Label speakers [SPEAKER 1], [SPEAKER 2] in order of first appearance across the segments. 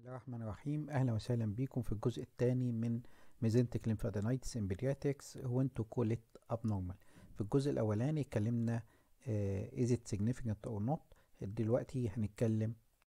[SPEAKER 1] الله الرحمن الرحيم اهلا وسهلا بكم في الجزء الثاني من ميزنتك ليمفادينايتس ان بيدياتريكس وين تو كول ات ابنورمال في الجزء الاولاني اتكلمنا از ات significant اور نوت دلوقتي هنتكلم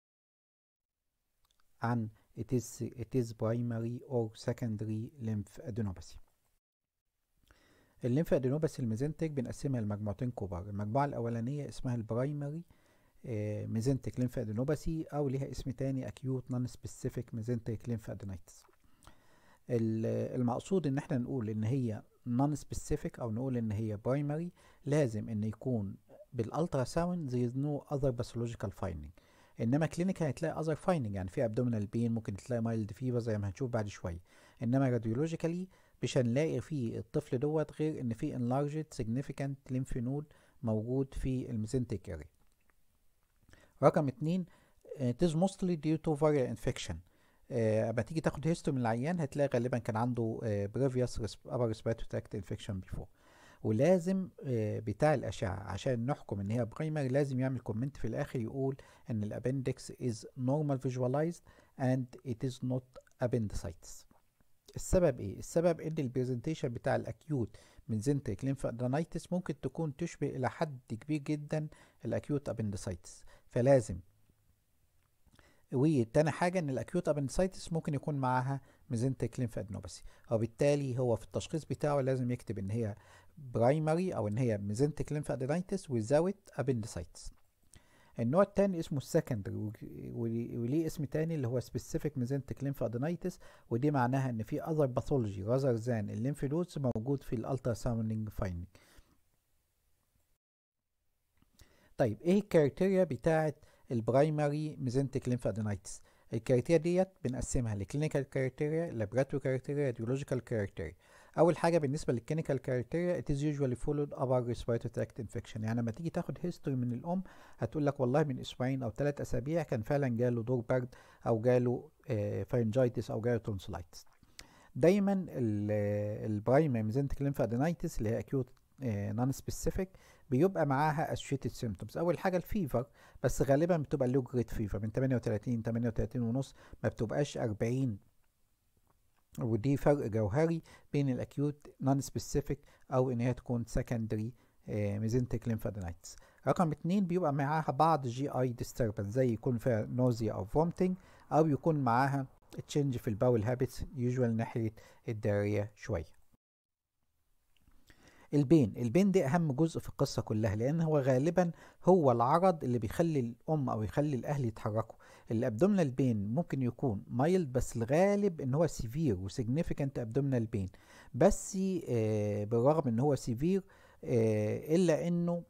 [SPEAKER 1] عن it is it is primary or secondary lymphadenopathy الليمف ادينوباثي الميزنتك بنقسمها لمجموعتين كبار المجموعه الاولانيه اسمها البرايمري ميزنتك ليمف ادينوباثي او ليها اسم تاني اكيوت نون سبيسيفيك ميزنتك ليمف ادينايتس المقصود ان احنا نقول ان هي نون سبيسيفيك او نقول ان هي برايمري لازم ان يكون بالالترا ساوند زي نو اذر باثولوجيكال فايندينج انما كلينيكال هتلاقي اذر فايندينج يعني في ابدومينال بين ممكن تلاقي مايلد فيفر زي ما هنشوف بعد شويه انما راديولوجيكالي مش هنلاقي في الطفل دوت غير ان في enlarged significant lymph node موجود في الميزنتيك اريا رقم اتنين it is mostly due to viral infection اما تيجي تاخد هيستو من العيان هتلاقي غالبا كان عنده previous upper respiratory tract infection before ولازم بتاع الأشعة عشان نحكم إن هي برايمري لازم يعمل كومنت في الآخر يقول إن الأبندكس is normal visualized and it is not appendicitis. السبب إيه؟ السبب إن البرزنتيشن بتاع الأكيوت من زنتريك ليمفادينايتس ممكن تكون تشبه إلى حد كبير جدا الأكيوت أبندسايتس فلازم وتاني حاجة إن الأكيوت أبندسايتس ممكن يكون معاها ميزنتريك ليمفادينوباثي وبالتالي هو في التشخيص بتاعه لازم يكتب إن هي برايمري أو إن هي ميزنتريك ليمفادينايتس without appendicitis. النوع التاني اسمه السكندري وليه اسم تاني اللي هو سبيسيفيك ميزنتك ليمف ادينايتس ودي معناها ان في اذر باثولوجي راذر ذان الليمف نودز موجود في الالترا ساوندنج فايندنج طيب ايه الكريتيريا بتاعه البرايمري ميزنتك ليمف ادينايتس الكريتيريا ديت بنقسمها لكلينيكال كريتيريا لابراتوري كريتيريا راديولوجيكال كريتيريا اول حاجه بالنسبه للكلينيكال كريتيريا it is usually followed upper respiratory tract infection يعني لما تيجي تاخد هيستوري من الام هتقول لك والله من اسبوعين او ثلاث اسابيع كان فعلا جاله دور برد او جاله فارنجايتس او جاله تونسلايتس دايما البرايمري ميزنتك ليمفادينايتس اللي هي اكيوت نون سبيسيفيك بيبقى معاها اسوشيتد سيمتومز اول حاجه الفيفر بس غالبا بتبقى لو جريد فيفر من 38 38 ونص ما بتبقاش 40 ودي فرق جوهري بين الاكيوت نون سبيسيفيك او ان هي تكون سكندري ميزنتك ليمفادينايتس رقم اتنين بيبقى معاها بعض جي اي ديستربنس زي يكون فيها نوزيا او فومتنج او يكون معاها تشينج في الباول هابتس يوجوال ناحيه الداريه شويه البين البين ده اهم جزء في القصه كلها لان هو غالبا هو العرض اللي بيخلي الام او يخلي الاهل يتحركوا الابدومينال بين ممكن يكون مايلد بس الغالب ان هو سيفير وسيجنيفيكانت ابدومينال بين بس آه بالرغم ان هو سيفير آه الا انه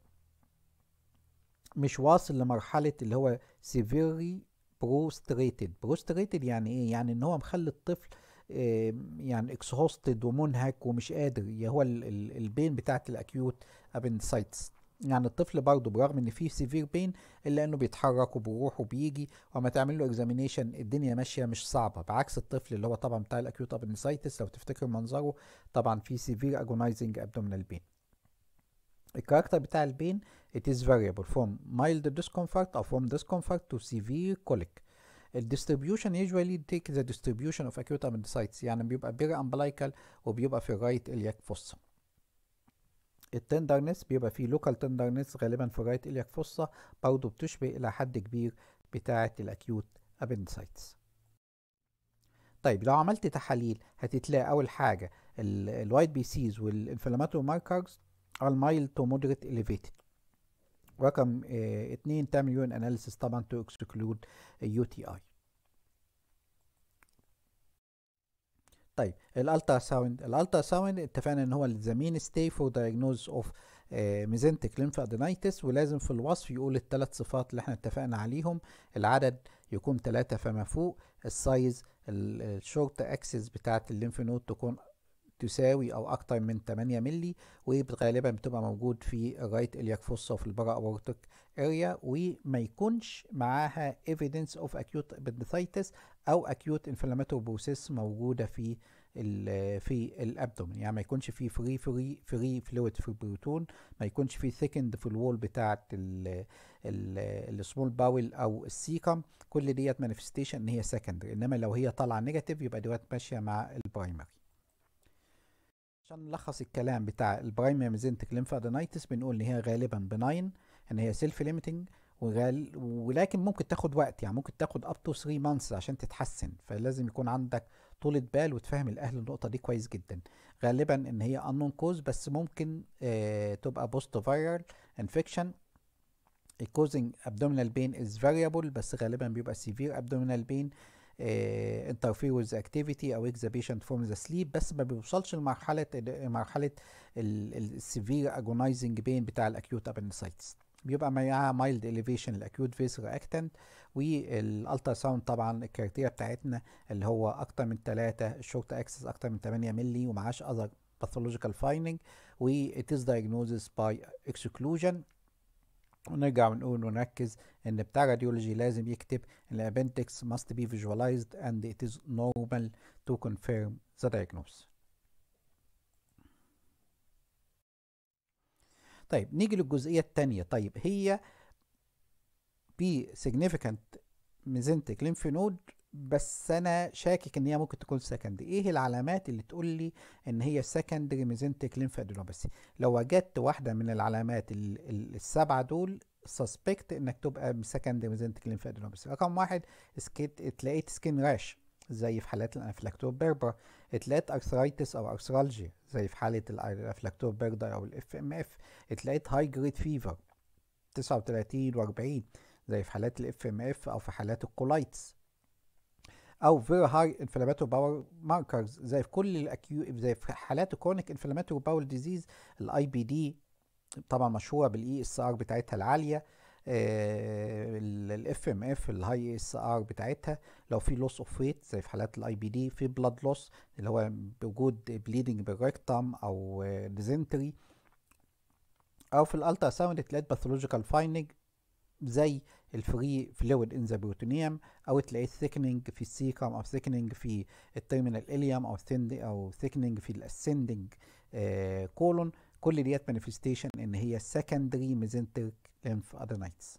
[SPEAKER 1] مش واصل لمرحله اللي هو سيفيري بروستريتد بروستريتد يعني ايه يعني ان هو مخلي الطفل آه يعني اكسهوستد ومنهك ومش قادر هو البين بتاعت الاكيوت ابندسايتس يعني الطفل برضه برغم ان فيه سيفير بين الا انه بيتحرك وبيروح وبيجي وما تعمل له اكزامينيشن الدنيا ماشيه مش صعبه بعكس الطفل اللي هو طبعا بتاع الاكيوت ابندسايتس لو تفتكر منظره طبعا فيه سيفير اجونايزنج ابدومينال بين الكاركتر بتاع البين it is variable from mild discomfort or from discomfort to severe colic الديستريبيوشن usually take the distribution of acute appendicitis يعني بيبقى بيري امبلايكال وبيبقى في الرايت الياك فوسا التندرنس بيبقى فيه لوكال تندرنس غالبا في الرايت الياك فوسا برضه بتشبه الى حد كبير بتاعه الاكيوت ابندسايتس طيب لو عملت تحاليل هتتلاقي اول حاجه الوايت بي سيز والانفلاماتوري ماركرز are mild to moderate elevated رقم اه اتنين تعمل يون اناليسيس طبعا to exclude يو تي اي طيب الالترا ساوند الالترا ساوند اتفقنا ان هو الزمين ستي فور دايجنوز اوف ميزنتك ليمفادينايتس ولازم في الوصف يقول الثلاث صفات اللي احنا اتفقنا عليهم العدد يكون ثلاثة فما فوق السايز الشورت اكسس بتاعت الليمف نود تكون تساوي او اكتر من 8 مللي وغالبا بتبقى موجود في الرايت الياك فوسا وفي البرا اورتيك اريا وما يكونش معاها evidence of acute appendicitis او acute inflammatory process موجوده في في الابدومين يعني ما يكونش فيه فري فري فري فلويد في البروتون ما يكونش فيه ثيكند في الوول بتاعه السمول باول او السيكم كل ديت مانيفستيشن ان هي سكندري انما لو هي طالعه نيجاتيف يبقى ديت ماشيه مع البرايمري عشان نلخص الكلام بتاع البرايمري ميزنتك ليمفادينايتس بنقول ان هي غالبا بناين ان هي سيلف ليميتنج وغال... ولكن ممكن تاخد وقت يعني ممكن تاخد اب تو 3 مانثس عشان تتحسن فلازم يكون عندك طولة بال وتفهم الاهل النقطة دي كويس جدا غالبا ان هي unknown كوز بس ممكن آه تبقى بوست فايرال انفكشن causing abdominal pain is variable بس غالبا بيبقى severe abdominal pain uh, interfere with the activity او the patient from the sleep بس ما بيوصلش لمرحلة مرحلة السيفير agonizing pain بتاع الاكيوت appendicitis بيبقى معاها mild elevation الاكيوت فيس رياكتنت والالترا ساوند طبعا الكريتيريا بتاعتنا اللي هو اكتر من 3 الشورت اكسس اكتر من 8 مللي ومعاش اذر باثولوجيكال فايندنج و it is diagnosis by exclusion ونرجع ونقول ونركز ان بتاع راديولوجي لازم يكتب ان الابندكس must be visualized and it is normal to confirm the diagnosis طيب نيجي للجزئية التانية طيب هي ب significant mesenteric lymph node بس انا شاكك ان هي ممكن تكون سكندري ايه العلامات اللي تقول لي ان هي سكندري ميزنتك ليمفادينوباثي لو وجدت واحده من العلامات السبعه دول سسبكت انك تبقى سكندري ميزنتك ليمفادينوباثي رقم واحد سكيت تلاقيت سكين راش زي في حالات الانفلاكتور بيربر اتلاقيت ارثرايتس او ارثرالجيا زي في حاله الانفلاكتور بيربر او الاف ام اف اتلاقيت هاي جريد فيفر 39 و40 زي في حالات الاف ام اف او في حالات الكولايتس او فيري هاي انفلاماتوري باور ماركرز زي في كل الاكيو زي في حالات الكرونيك انفلاماتوري باور ديزيز الاي بي دي طبعا مشهوره بالاي اس ار بتاعتها العاليه الاف ام اف الهاي اس ار بتاعتها لو في لوس اوف ويت زي في حالات الاي بي دي في بلاد لوس اللي هو بوجود بليدنج بالريكتم او ديزنتري او في الالترا ساوند تلاقي باثولوجيكال فايندنج زي الفري فلويد ان ذا بروتونيوم او تلاقيه ثيكنينج في السيكم او ثيكنينج في التيرمينال اليوم او ثيند او ثيكنينج في الاسندنج كولون كل ديت مانيفستيشن ان هي سكندري ميزنتريك ليمف ادينايتس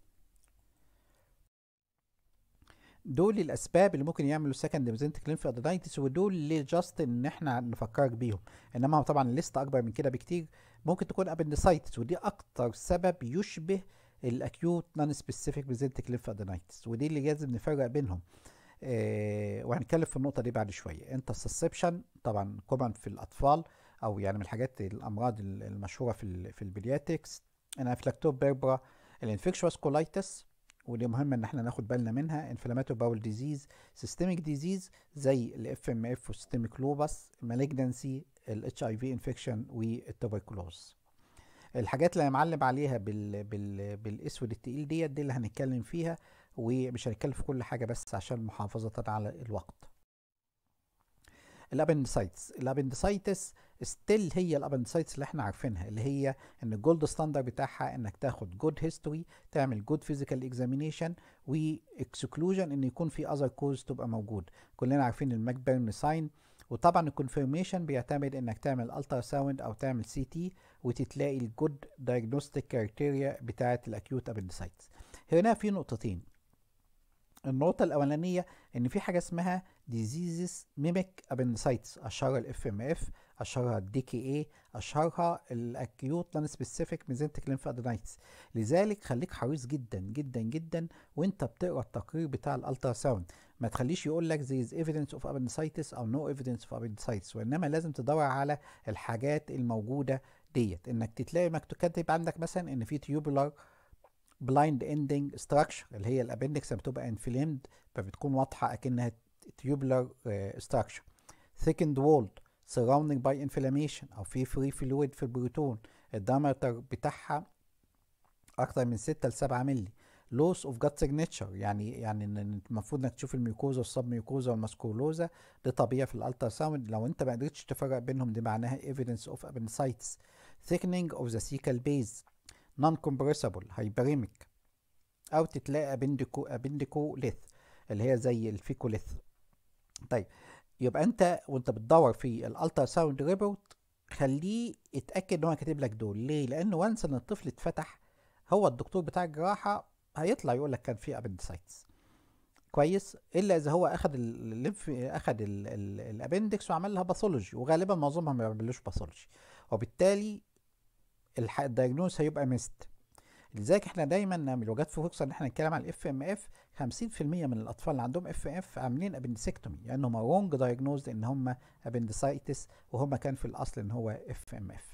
[SPEAKER 1] دول الاسباب اللي ممكن يعملوا سكند ميزنتريك ليمف ادينايتس ودول اللي جاست ان احنا نفكرك بيهم انما طبعا الليست اكبر من كده بكتير ممكن تكون ابندسايتس ودي اكتر سبب يشبه الاكيوت نون سبيسيفيك ميزنتريك ليمف ادينايتس ودي اللي لازم نفرق بينهم آه وهنتكلم في النقطه دي بعد شويه انت السسبشن طبعا كومن في الاطفال او يعني من الحاجات الامراض المشهوره في ال في البيدياتكس الانفلاكتور بيربرا الانفكشوس كولايتس ودي مهمه ان احنا ناخد بالنا منها انفلاماتور باول ديزيز سيستميك ديزيز زي الاف ام اف والسيستميك لوبس المالجنسي الاتش اي في انفكشن والتوبركلوز الحاجات اللي هنعلم عليها بال بال بالاسود التقيل ديت دي اللي هنتكلم فيها ومش هنتكلم في كل حاجه بس عشان محافظه على الوقت الابندسايتس الابندسايتس ستيل هي الابندسايتس اللي احنا عارفينها اللي هي ان الجولد ستاندر بتاعها انك تاخد جود هيستوري تعمل جود فيزيكال اكزامينيشن واكسكلوجن ان يكون في اذر كوز تبقى موجود كلنا عارفين الماك بيرن ساين وطبعا الكونفirmation بيعتمد انك تعمل الترا ساوند او تعمل سي تي وتتلاقي الجود دايجنوستيك كرايتيريا بتاعه الاكيوت ابندسايتس هنا في نقطتين النقطة الأولانية إن في حاجة اسمها ديزيزز ميميك ابندسايتس أشهرها الاف ام اف أشهرها الدي كي اي أشهرها الأكيوت نون سبيسيفيك ميزنتك ليمف ادينايتس لذلك خليك حريص جدا جدا جدا وأنت بتقرا التقرير بتاع الالترا ساوند ما تخليش يقول لك there is evidence of appendicitis أو no evidence of appendicitis وإنما لازم تدور على الحاجات الموجودة ديت إنك تتلاقي مكتوب كاتب عندك مثلا إن في tubular بلايند اندنج ستراكشر اللي هي الابندكس بتبقى انفليمد فبتكون واضحه اكنها تيوبلر ستراكشر ثيكند وولد surrounding by inflammation او في فري فلويد في البروتون الدايمتر بتاعها اكتر من 6 ل 7 مللي لوس اوف جات سيجنتشر يعني يعني ان المفروض انك تشوف الميوكوزا والسب ميوكوزا والماسكولوزا ده طبيعي في الالترا ساوند لو انت ما قدرتش تفرق بينهم دي معناها evidence of appendicitis thickening of the cecal base نون كومبريسبل هايبريميك او تتلاقي ابنديكو ابنديكو ليث اللي هي زي الفيكوليث طيب يبقى انت وانت بتدور في الالترا ساوند ريبورت خليه يتاكد ان هو كاتب لك دول ليه لان وانس ان الطفل اتفتح هو الدكتور بتاع الجراحه هيطلع يقول لك كان في ابندسايتس كويس الا اذا هو اخذ الليمف اخذ الابندكس وعمل لها باثولوجي وغالبا معظمهم ما بيعملوش باثولوجي وبالتالي الدايجنوز هيبقى ميست لذلك احنا دايما نعمل وجات في فرصه ان احنا نتكلم عن الاف ام اف 50% من الاطفال اللي عندهم اف اف عاملين ابندسكتومي لان هم رونج دايجنوزد ان هم ابندسايتس وهم كان في الاصل ان هو اف ام اف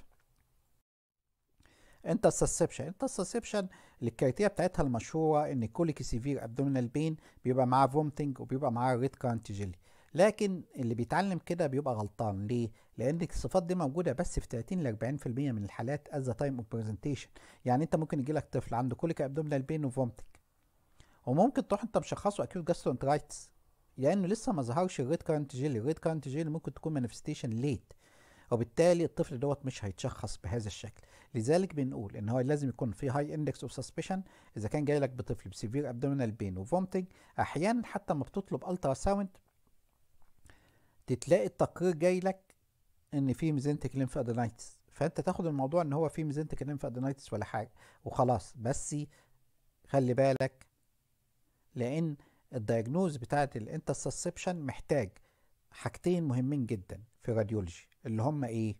[SPEAKER 1] انت السسبشن انت السسبشن الكريتيريا بتاعتها المشهوره ان كوليكي سيفير ابدومينال بين بيبقى معاه فومتنج وبيبقى معاه ريد كارنت جيلي لكن اللي بيتعلم كده بيبقى غلطان ليه؟ لان الصفات دي موجوده بس في 30 ل 40% من الحالات از تايم اوف برزنتيشن يعني انت ممكن يجي لك طفل عنده كوليكا ابدومينال بين وفومتنج وممكن تروح انت مشخصه اكيوت جاسترونترايتس لانه لسه ما ظهرش الريد كارنت جيلي الريد كارنت جيلي ممكن تكون مانيفستيشن ليت وبالتالي الطفل دوت مش هيتشخص بهذا الشكل لذلك بنقول ان هو لازم يكون في هاي اندكس اوف سسبشن اذا كان جاي لك بطفل بسيفير ابدومينال بين وفومتنج احيانا حتى ما بتطلب الترا ساوند تتلاقي التقرير جاي لك ان في ميزنتك ليمف ادينايتس فانت تاخد الموضوع ان هو في ميزنتك ليمف ادينايتس ولا حاجه وخلاص بس خلي بالك لان الدايجنوز بتاعت الانترسبشن محتاج حاجتين مهمين جدا في راديولوجي اللي هم ايه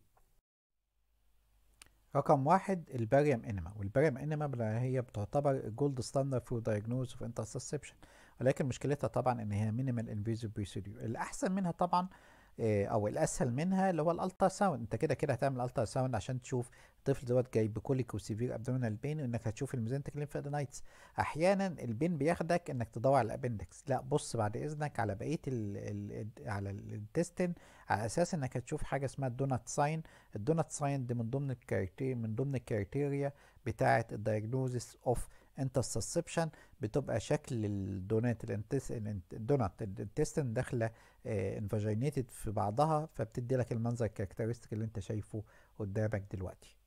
[SPEAKER 1] رقم واحد الباريوم انما والباريوم انما هي بتعتبر الجولد ستاندرد فور دايجنوز اوف انترسبشن ولكن مشكلتها طبعا ان هي مينيمال انفيزيف بريسيديو الاحسن منها طبعا آه، او الاسهل منها اللي هو الالترا ساوند انت كده كده هتعمل الترا ساوند عشان تشوف الطفل دوت جاي بكوليك وسيفير ابدومينال بين وانك هتشوف الميزنتك ليمف ادينايتس احيانا البين بياخدك انك تدور على الابندكس لا بص بعد اذنك على بقيه ال ال على الانتستين على اساس انك هتشوف حاجه اسمها الدونات ساين الدونات ساين دي من ضمن الكريتيريا من ضمن الكريتيريا بتاعه الدايجنوزس اوف انترسبشن بتبقى شكل الدونات الدونات الانتستين داخله انفاجينيتد في بعضها فبتدي لك المنظر الكاركترستيك اللي انت شايفه قدامك دلوقتي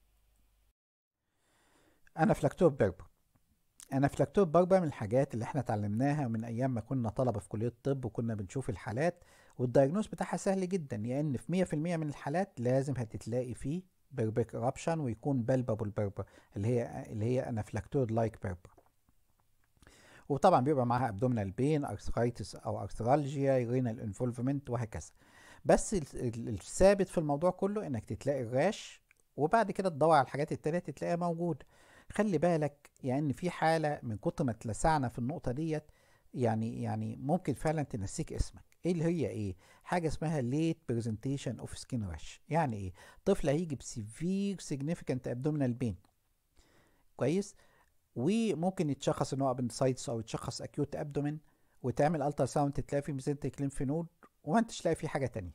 [SPEAKER 1] انا فلاكتور بربر انا فلاكتور بربر من الحاجات اللي احنا اتعلمناها من ايام ما كنا طلبه في كليه الطب وكنا بنشوف الحالات والدايجنوز بتاعها سهل جدا لان يعني في 100% من الحالات لازم هتتلاقي فيه بيربك رابشن ويكون بلبابل بربر اللي هي اللي هي انافلاكتور لايك بربر وطبعا بيبقى معاها ابدومينال بين ارثرايتس او ارثرالجيا رينال انفولفمنت وهكذا بس الثابت في الموضوع كله انك تتلاقي الراش وبعد كده تدور على الحاجات التانية تلاقيها موجودة خلي بالك يعني في حالة من كتر ما اتلسعنا في النقطة ديت يعني يعني ممكن فعلا تنسيك اسمك ايه اللي هي ايه حاجه اسمها ليت برزنتيشن اوف سكين راش يعني ايه طفل هيجي بسيفير سيجنيفيكانت ابدومينال بين كويس وممكن يتشخص ان هو ابندسايتس او يتشخص اكيوت ابدومين وتعمل الترا ساوند تلاقي فيه ميزنتك ليمف نود وما انتش تلاقي فيه حاجه تانية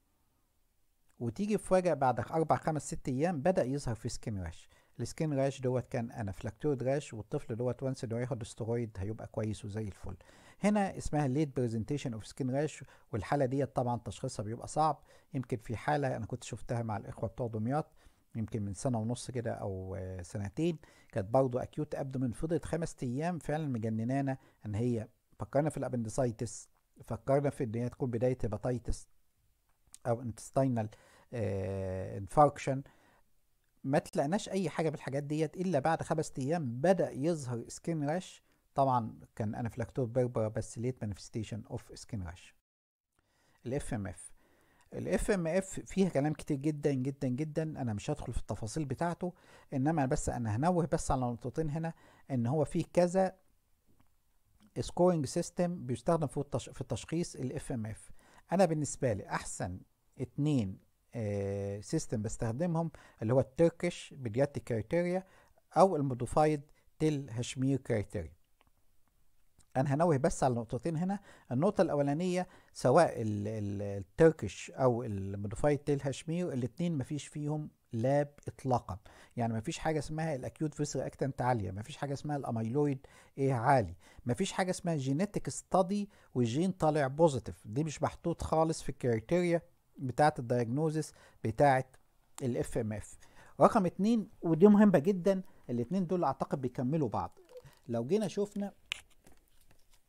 [SPEAKER 1] وتيجي في بعد اربع خمس ست ايام بدا يظهر في سكين راش السكين راش دوت كان انافلاكتود راش والطفل دوت وانس انه ياخد استرويد هيبقى كويس وزي الفل هنا اسمها ليت برزنتيشن اوف سكين راش والحاله ديت طبعا تشخيصها بيبقى صعب يمكن في حاله انا كنت شفتها مع الاخوه بتوع دمياط يمكن من سنه ونص كده او سنتين كانت برضه اكيوت ابدومين فضلت خمس ايام فعلا مجننانا ان هي فكرنا في الابندسايتس فكرنا في ان هي تكون بدايه هيباتيتس او انتستينال انفاركشن ما تلاقناش اي حاجه بالحاجات ديت الا بعد خمس ايام بدا يظهر سكين راش طبعا كان انافلاكتور بيربرا بس ليت مانيفستيشن اوف سكين راش الاف ام اف الاف ام اف فيها كلام كتير جدا جدا جدا انا مش هدخل في التفاصيل بتاعته انما بس انا هنوه بس على نقطتين هنا ان هو فيه كذا سكورنج سيستم بيستخدم في التشخيص الاف ام اف انا بالنسبه لي احسن اتنين سيستم بستخدمهم اللي هو التركش بيدياتيك كريتيريا او الموديفايد تيل هشمير كريتيريا انا هنوه بس على نقطتين هنا النقطه الاولانيه سواء التركش او الموديفايد تيل هاشمير الاثنين مفيش فيهم لاب اطلاقا يعني مفيش حاجه اسمها الاكيوت فيسر اكتنت عاليه مفيش حاجه اسمها الاميلويد ايه عالي مفيش حاجه اسمها جينيتك ستادي والجين طالع بوزيتيف دي مش محطوط خالص في الكريتيريا بتاعه الدايجنوزس بتاعه الاف ام اف رقم اتنين ودي مهمه جدا الاتنين دول اعتقد بيكملوا بعض لو جينا شفنا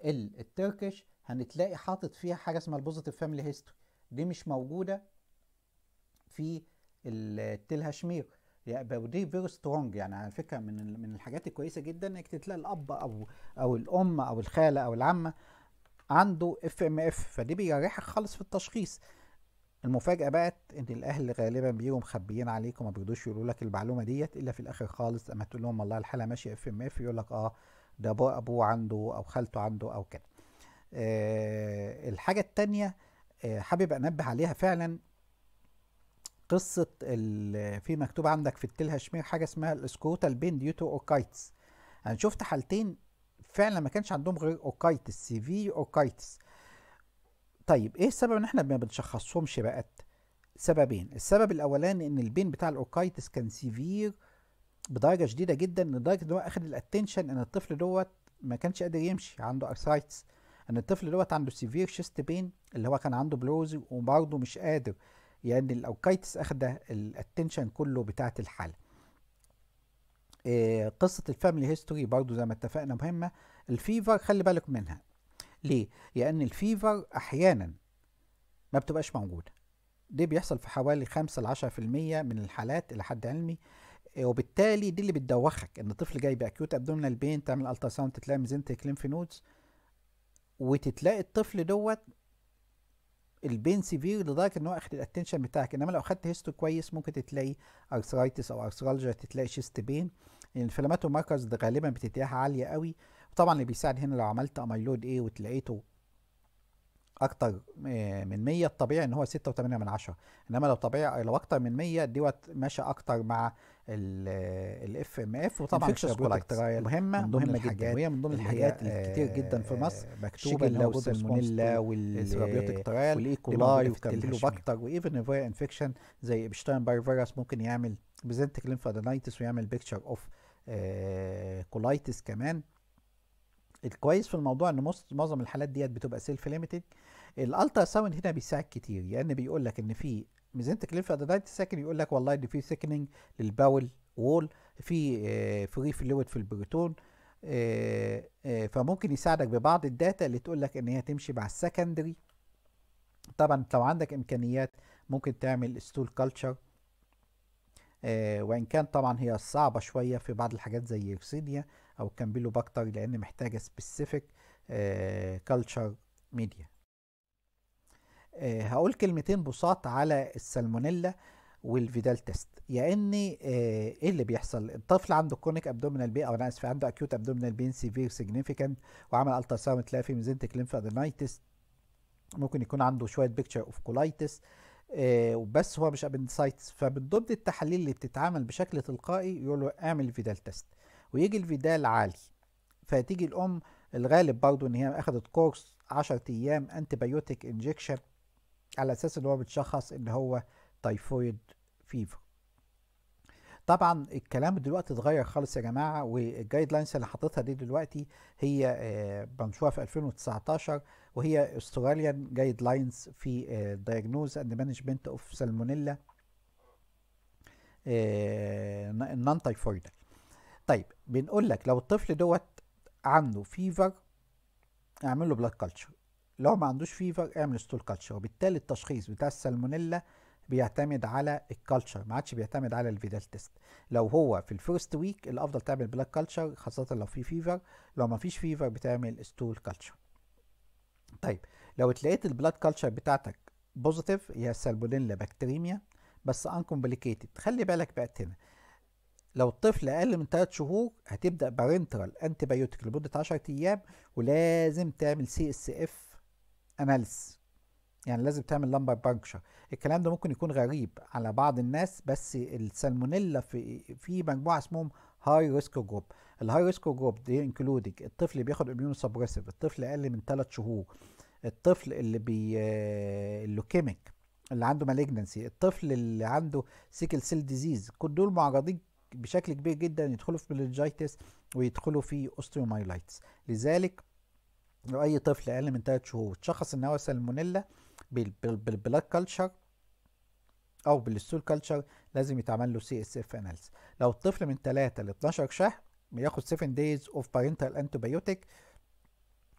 [SPEAKER 1] التركش هنتلاقي حاطط فيها حاجه اسمها البوزيتيف فاميلي هيستوري دي مش موجوده في التلهشمير يعني ودي فيري سترونج يعني على فكره من من الحاجات الكويسه جدا انك تلاقي الاب او او الام او الخاله او العمه عنده اف ام اف فدي بيريحك خالص في التشخيص المفاجاه بقت ان الاهل غالبا بيجوا مخبيين عليك وما بيرضوش يقولوا لك المعلومه ديت الا في الاخر خالص اما تقول لهم والله الحاله ماشيه اف ام اف يقول لك اه ده ابوه ابوه عنده او خالته عنده او كده آه الحاجه التانيه آه حابب انبه عليها فعلا قصه في مكتوب عندك في التلها شمير حاجه اسمها الاسكروتال بين ديوتو اوكايتس انا شفت حالتين فعلا ما كانش عندهم غير اوكايتس سيفي اوكايتس طيب ايه السبب ان احنا ما بنشخصهمش بقت سببين السبب الاولاني ان البين بتاع الاوكايتس كان سيفير بدرجه شديده جدا لدرجه ان هو اخد الاتنشن ان الطفل دوت ما كانش قادر يمشي عنده ارثرايتس ان الطفل دوت عنده سيفير شيست بين اللي هو كان عنده بلوزي وبرضه مش قادر يعني الاوكايتس اخده الاتنشن كله بتاعه الحاله إيه قصه الفاميلي هيستوري برضو زي ما اتفقنا مهمه الفيفر خلي بالك منها ليه لان الفيفر احيانا ما بتبقاش موجوده دي بيحصل في حوالي 5 ل 10% من الحالات الى حد علمي إيه وبالتالي دي اللي بتدوخك ان الطفل جاي باكيوت ابدومينال بين تعمل الترا ساوند تلاقي ميزنتريك ليمف نودز وتتلاقي الطفل دوت البين سيفير لدرجه ان هو اخد الاتنشن بتاعك انما لو اخدت هيستو كويس ممكن تلاقي ارثرايتس او ارثرالجيا تلاقي شيست بين الانفلاماتو ماركرز ده غالبا بتتلاقيها عاليه قوي وطبعا اللي بيساعد هنا لو عملت اميلود ايه وتلاقيته اكتر من 100 الطبيعي ان هو 6.8 من 10 انما لو طبيعي لو اكتر من 100 دوت ماشي اكتر مع الاف ام اف وطبعا مهمه مهمه جدا وهي من ضمن الحاجات الكتير جدا في مصر مكتوبه اللي هو السالمونيلا والسيرابيوتيك ترايل والايكولاي وكامبيلوباكتر وايفن فيرا انفكشن زي ابشتاين باي فيروس ممكن يعمل بيزنتك ليمفادينايتس ويعمل بيكتشر اوف كولايتس كمان الكويس في الموضوع ان معظم الحالات ديت بتبقى سيلف ليميتد الالترا ساوند هنا بيساعد كتير لان يعني بيقول لك ان في ميزنتك ليف ادينايتس ساكن يقول لك والله ان في سيكننج للباول وول في فري فلويد في البروتون آه، آه، فممكن يساعدك ببعض الداتا اللي تقول لك ان هي تمشي مع السكندري طبعا لو عندك امكانيات ممكن تعمل ستول كلتشر آه وان كان طبعا هي صعبه شويه في بعض الحاجات زي يرسيديا او كامبيلوباكتر لان محتاجه سبيسيفيك كلتشر ميديا آه هقول كلمتين بساط على السالمونيلا والفيدال تيست يا اني آه ايه اللي بيحصل الطفل عنده كونيك ابدومينال بي او انا اسف عنده اكيوت ابدومينال بين سيفير سيجنيفيكانت وعمل الترا ساوند تلاقي في ميزنتك ليمف ادينايتس ممكن يكون عنده شويه بيكتشر اوف كولايتس آه بس هو مش ابندسايتس فمن ضمن التحاليل اللي بتتعمل بشكل تلقائي يقول له اعمل فيدال تيست ويجي الفيدال عالي فتيجي الام الغالب برضو ان هي اخذت كورس 10 ايام انتي بايوتيك انجكشن على اساس ان هو بتشخص ان هو تايفويد فيفر طبعا الكلام دلوقتي اتغير خالص يا جماعه والجايد لاينز اللي حاططها دي دلوقتي هي منشوره في 2019 وهي استراليان جايد لاينز في دايجنوز اند مانجمنت اوف سالمونيلا النون تايفويدال طيب بنقول لك لو الطفل دوت عنده فيفر اعمل له بلاد كلتشر لو ما عندوش فيفر اعمل ستول كلتشر وبالتالي التشخيص بتاع السالمونيلا بيعتمد على الكالتشر ما عادش بيعتمد على الفيدال تيست لو هو في الفيرست ويك الافضل تعمل بلاك كلتشر خاصه لو في فيفر لو ما فيش فيفر بتعمل ستول كلتشر طيب لو اتلقيت البلاد كلتشر بتاعتك بوزيتيف هي السالمونيلا بكتيريميا بس انكمبليكيتد خلي بالك بقى هنا لو الطفل اقل من 3 شهور هتبدا بارنترال انتي بايوتيك لمده 10 ايام ولازم تعمل سي اس اف اناليس يعني لازم تعمل لمبر بانكشر الكلام ده ممكن يكون غريب على بعض الناس بس السالمونيلا في في مجموعه اسمهم هاي ريسك جروب الهاي ريسك جروب دي انكلودنج الطفل اللي بياخد اميون سبريسيف الطفل اقل من 3 شهور الطفل اللي بي اللوكيميك اللي عنده مالجنسي الطفل اللي عنده سيكل سيل ديزيز كل دول معرضين بشكل كبير جدا يدخلوا في ميلنجايتس ويدخلوا في اوستيومايلايتس لذلك لو اي طفل اقل من 3 شهور تشخص ان هو سالمونيلا بالبلاد كلتشر او بالستول كلتشر لازم يتعمل له سي اس اف اناليس لو الطفل من 3 ل 12 شهر بياخد 7 دايز اوف بارنتال انتيبيوتيك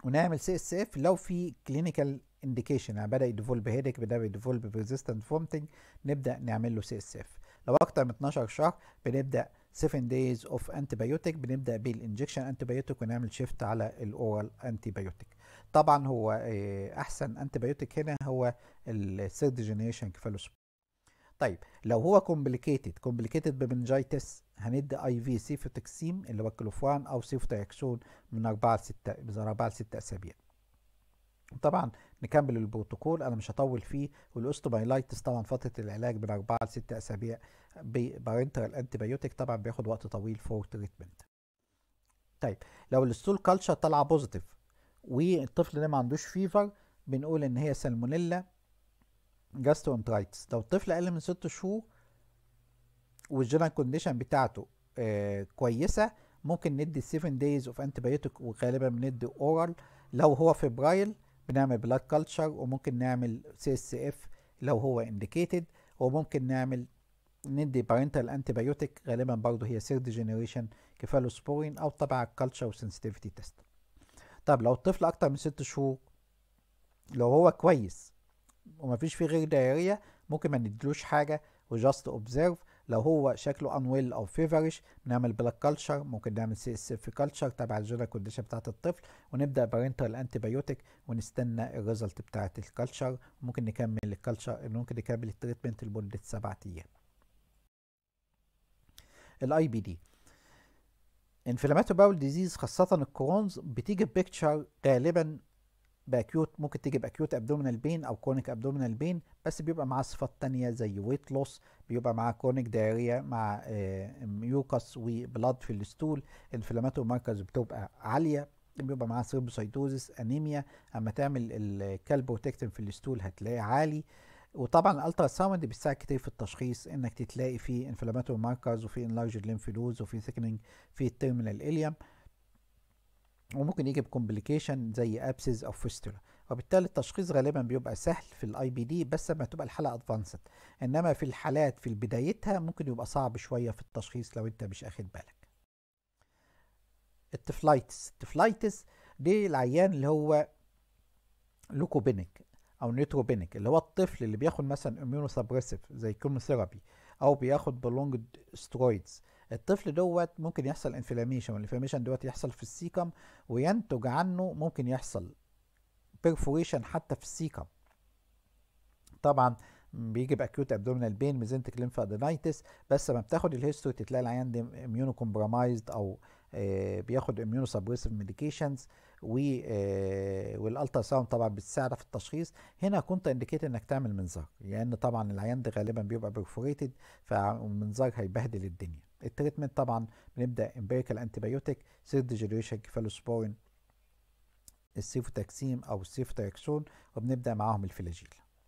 [SPEAKER 1] ونعمل سي اس اف لو في كلينيكال انديكيشن يعني بدا يديفولب هيدك بدا يديفولب ريزيستنت فومتنج نبدا نعمل له سي اس اف لو اكتر من 12 شهر بنبدا 7 دايز اوف انتي بايوتيك بنبدا بالانجكشن انتي بايوتيك ونعمل شيفت على الاورال انتي بايوتيك طبعا هو آه، احسن انتي بايوتيك هنا هو الثيرد جينيريشن كفالوسبور طيب لو هو كومبليكيتد كومبليكيتد بمنجايتس هندي اي في سيفوتكسيم اللي هو كلوفوان او سيفوتاكسون من 4 ل 6 من 4 ل 6 اسابيع طبعا نكمل البروتوكول انا مش هطول فيه والاوستومايلايتس طبعا فتره العلاج من 4 ل 6 اسابيع ببارنترال انتي بايوتيك طبعا بياخد وقت طويل فور تريتمنت طيب لو الستول كلتشر طالعه بوزيتيف والطفل ده ما عندوش فيفر بنقول ان هي سالمونيلا جاسترونترايتس لو الطفل اقل من 6 شهور والجنرال كونديشن بتاعته آه كويسه ممكن ندي 7 دايز اوف انتي بايوتيك وغالبا بندي اورال لو هو فبرايل بنعمل بلاد كلتشر وممكن نعمل سي اس اف لو هو انديكيتد وممكن نعمل ندي بارنتال انتي بايوتيك غالبا برضه هي سيرد جينيريشن كفالوسبورين او طبعا كلتشر وسنسيتيفيتي تيست طب لو الطفل اكتر من ست شهور لو هو كويس ومفيش فيه غير دايرية ممكن ما نديلوش حاجة وجاست اوبزيرف لو هو شكله انويل او فيفرش نعمل بلاك كلتشر ممكن نعمل سي اس اف كلتشر تبع الجنرال كونديشن بتاعت الطفل ونبدا بارنتال انتي بايوتيك ونستنى الريزلت بتاعت الكلتشر ممكن نكمل الكلتشر ممكن نكمل التريتمنت لمده سبعة ايام الاي بي دي انفلاماتو باول ديزيز خاصة الكرونز بتيجي بيكتشر غالبا باكيوت ممكن تيجي باكيوت ابدومينال بين او كونيك ابدومينال بين بس بيبقى معاه صفات تانية زي ويت لوس بيبقى معاه كونيك دايريا مع ميوكس وبلاد في الستول انفلاماتو ماركرز بتبقى عالية بيبقى معاه سيربوسايتوزس انيميا اما تعمل الكالبروتكتين في الستول هتلاقيه عالي وطبعا الالترا ساوند بيساعد كتير في التشخيص انك تلاقي فيه انفلاماتوري ماركرز وفي انلارج ليمفيدوز وفي ثيكنينج في التيرمينال اليم وممكن يجي بكومبليكيشن زي ابسز او فيستولا وبالتالي التشخيص غالبا بيبقى سهل في الاي بي دي بس لما تبقى الحاله ادفانسد انما في الحالات في بدايتها ممكن يبقى صعب شويه في التشخيص لو انت مش اخد بالك التفلايتس التفلايتس دي العيان اللي هو لوكوبينيك او نيتروبينيك اللي هو الطفل اللي بياخد مثلا اميونو سبريسيف زي كيموثيرابي او بياخد بلونج سترويدز الطفل دوت ممكن يحصل انفلاميشن والانفلاميشن دوت يحصل في السيكم وينتج عنه ممكن يحصل بيرفوريشن حتى في السيكم طبعا بيجي باكيوت ابدومينال بين ميزنتك ليمفادينايتس بس لما بتاخد الهيستوري تلاقي العيان ده اميونو كومبرومايزد او آه بياخد اميونو سبريسيف ميديكيشنز والالترا ساوند طبعا بتساعد في التشخيص هنا كنت انديكيت انك تعمل منظار لان يعني طبعا العيان ده غالبا بيبقى برفوريتد فالمنظار هيبهدل الدنيا التريتمنت طبعا بنبدا امبيريكال انتيبيوتيك سيرد جيريشن كيفالوسبورين السيفوتاكسيم او السيفوتاكسون وبنبدا معاهم الفلاجيل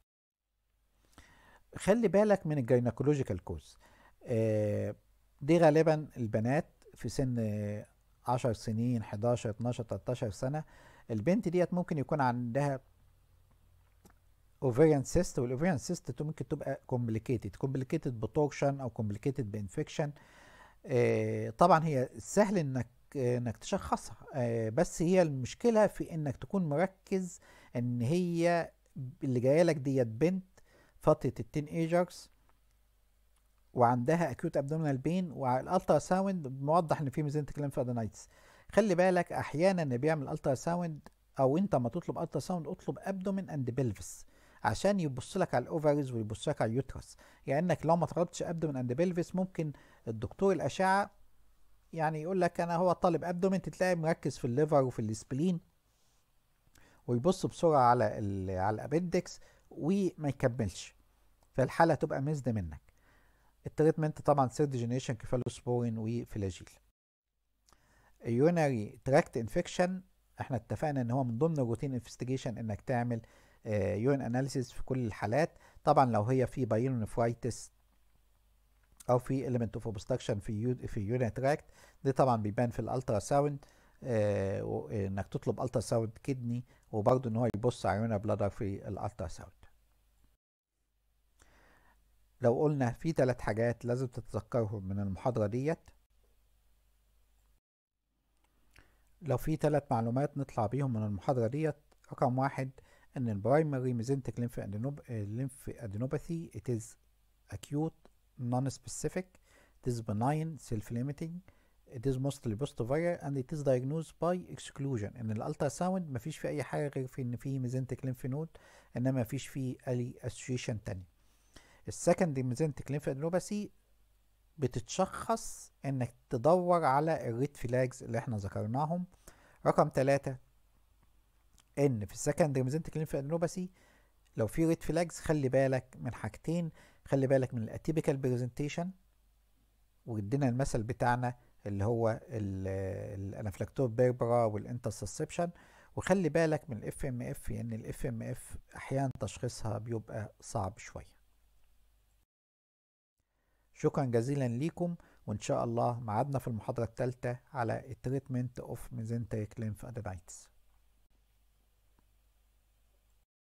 [SPEAKER 1] خلي بالك من الجينيكولوجيكال كوز آه دي غالبا البنات في سن 10 سنين 11 12 13 سنه البنت ديت ممكن يكون عندها اوفيريان سيست والاوفيريان سيست ممكن تبقى كومبليكيتد كومبليكيتد بتورشن او كومبليكيتد بانفكشن آه طبعا هي سهل انك انك تشخصها آه بس هي المشكله في انك تكون مركز ان هي اللي جايه لك ديت بنت فتره التين ايجرز وعندها اكيوت ابدومينال بين والالترا ساوند موضح ان في ميزنتك ليمفادينايتس خلي بالك احيانا اللي بيعمل الترا ساوند او انت ما تطلب الترا ساوند اطلب ابدومين اند بلفس عشان يبص لك على الاوفرز ويبص لك على اليوترس يعني انك لو ما طلبتش ابدومين اند بلفس ممكن الدكتور الاشعه يعني يقول لك انا هو طالب ابدومين تلاقي مركز في الليفر وفي السبلين ويبص بسرعه على ال على الابندكس وما يكملش فالحاله تبقى مزد منك التريتمنت طبعا سيرد جينيشن كيفالوسبورين وفلاجيل اليوناري تراكت انفكشن احنا اتفقنا ان هو من ضمن الروتين انفستيجيشن انك تعمل يورين uh, اناليسيس في كل الحالات طبعا لو هي في بايلونيفرايتس او في element اوف اوبستراكشن في يو في يورين تراكت دي طبعا بيبان في الالترا ساوند آه انك تطلب الترا ساوند كدني وبرضه ان هو يبص على يونا بلادر في الالترا ساوند لو قلنا في ثلاث حاجات لازم تتذكرهم من المحاضرة ديت لو في ثلاث معلومات نطلع بيهم من المحاضرة ديت رقم واحد ان البرايمري ميزنتك lymph adenop- lymph adenopathy it is acute non-specific it is benign self-limiting it is mostly post-viral and it is diagnosed by exclusion ان الالترا ساوند مفيش فيه اي حاجه غير في ان في ميزنتك lymph node انما مفيش فيه اي association تاني السكندري ميزنتك lymph adenopathy بتتشخص انك تدور على الريد فلاجز اللي احنا ذكرناهم رقم ثلاثة ان في السكندري ميزنتك lymph adenopathy لو في ريد فلاجز خلي بالك من حاجتين خلي بالك من الاتيبيكال برزنتيشن وادينا المثل بتاعنا اللي هو الانافلاكتور بيربرا والانترسبشن وخلي بالك من الاف ام اف لان الاف ام اف احيانا تشخيصها بيبقى صعب شويه شكرا جزيلا ليكم وان شاء الله معادنا في المحاضره الثالثه على التريتمنت اوف ميزنتريك ليمف ادينايتس